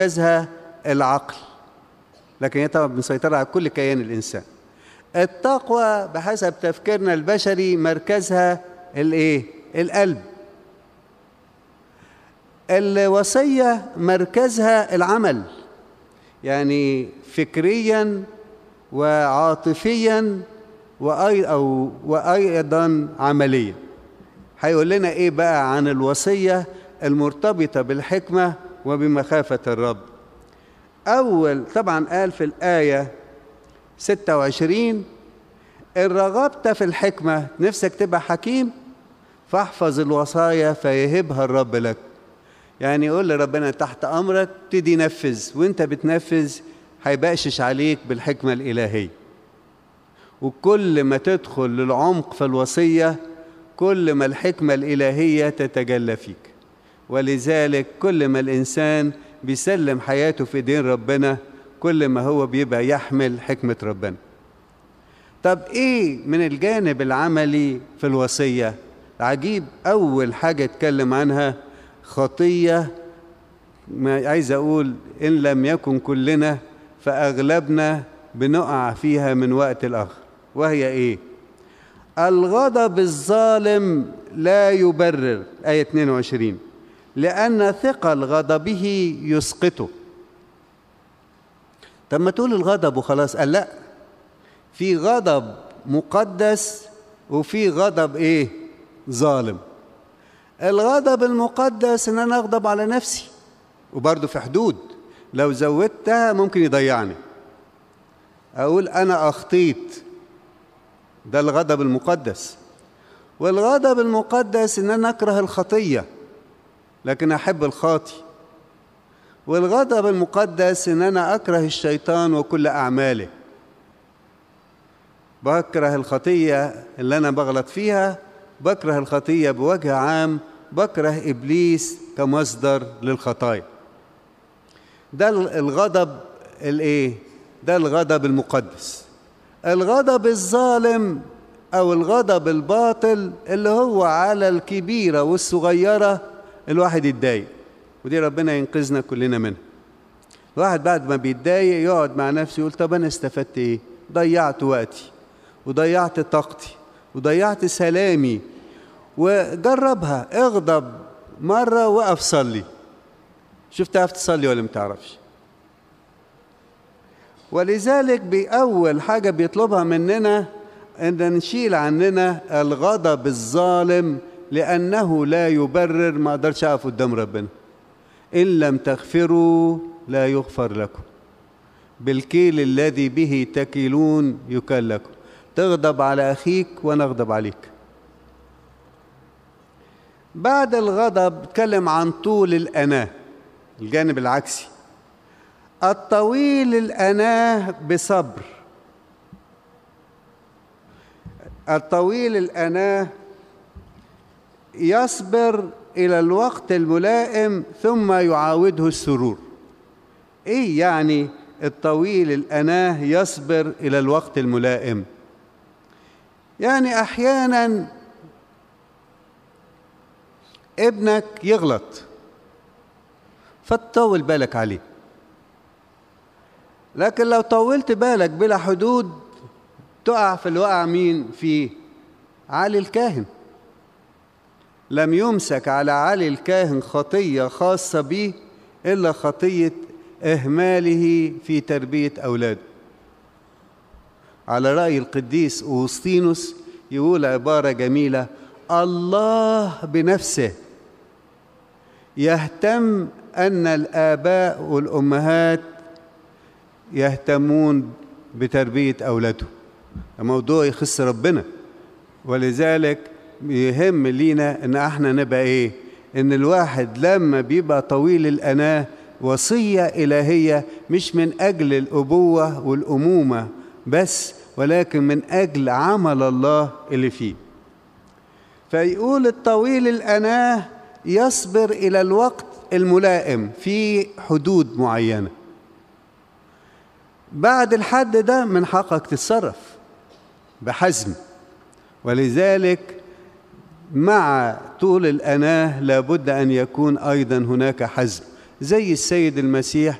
مركزها العقل لكن هي طبعا مسيطرة على كل كيان الإنسان التقوى بحسب تفكيرنا البشري مركزها الايه القلب الوصية مركزها العمل يعني فكريا وعاطفيا وأي أو وأيضا عمليا هيقول لنا إيه بقى عن الوصية المرتبطة بالحكمة وبمخافة الرب أول طبعا قال في الآية 26 إن رغبت في الحكمة نفسك تبقى حكيم فاحفظ الوصايا فيهبها الرب لك يعني يقول لربنا تحت أمرك تدي نفذ وانت بتنفذ هيبقشش عليك بالحكمة الإلهية وكل ما تدخل للعمق في الوصية كل ما الحكمة الإلهية تتجلى فيك ولذلك كل ما الإنسان بيسلم حياته في دين ربنا كل ما هو بيبقى يحمل حكمة ربنا طب إيه من الجانب العملي في الوصية عجيب أول حاجة اتكلم عنها خطية ما عايز أقول إن لم يكن كلنا فأغلبنا بنقع فيها من وقت الآخر وهي إيه الغضب الظالم لا يبرر آية 22 لأن ثقل غضبه يسقطه طب ما تقول الغضب وخلاص قال لا في غضب مقدس وفي غضب ايه ظالم الغضب المقدس ان انا اغضب على نفسي وبرضه في حدود لو زودتها ممكن يضيعني اقول انا اخطيت ده الغضب المقدس والغضب المقدس ان انا اكره الخطيه لكن احب الخاطي والغضب المقدس ان انا اكره الشيطان وكل اعماله بكره الخطيه اللي انا بغلط فيها بكره الخطيه بوجه عام بكره ابليس كمصدر للخطايا ده الغضب الايه ده الغضب المقدس الغضب الظالم او الغضب الباطل اللي هو على الكبيره والصغيره الواحد يتضايق ودي ربنا ينقذنا كلنا منها الواحد بعد ما بيتضايق يقعد مع نفسه يقول طب انا استفدت ايه ضيعت وقتي وضيعت طاقتي وضيعت سلامي وجربها اغضب مرة وقف صلي شوف تعرف تصلي ولا ما تعرفش ولذلك بأول حاجة بيطلبها مننا أن نشيل عننا الغضب الظالم لأنه لا يبرر ما أقدرش أقف قدام ربنا إن لم تغفروا لا يغفر لكم بالكيل الذي به تكيلون يكل لكم تغضب على أخيك وأنا أغضب عليك بعد الغضب اتكلم عن طول الأناة الجانب العكسي الطويل الأناة بصبر الطويل الأناة يصبر إلى الوقت الملائم ثم يعاوده السرور إيه يعني الطويل الأناه يصبر إلى الوقت الملائم يعني أحيانا ابنك يغلط فتطول بالك عليه لكن لو طولت بالك بلا حدود تقع في الوقع مين فيه علي الكاهن لم يمسك على علي الكاهن خطية خاصة به إلا خطية إهماله في تربية أولاده على رأي القديس أوسطينوس يقول عبارة جميلة الله بنفسه يهتم أن الآباء والأمهات يهتمون بتربية أولادهم موضوع يخص ربنا ولذلك يهم لينا ان احنا نبقى ايه ان الواحد لما بيبقى طويل الاناه وصيه الهيه مش من اجل الابوه والامومه بس ولكن من اجل عمل الله اللي فيه فيقول الطويل الاناه يصبر الى الوقت الملائم في حدود معينه بعد الحد ده من حقك تتصرف بحزم ولذلك مع طول الأناه لابد أن يكون أيضا هناك حزم زي السيد المسيح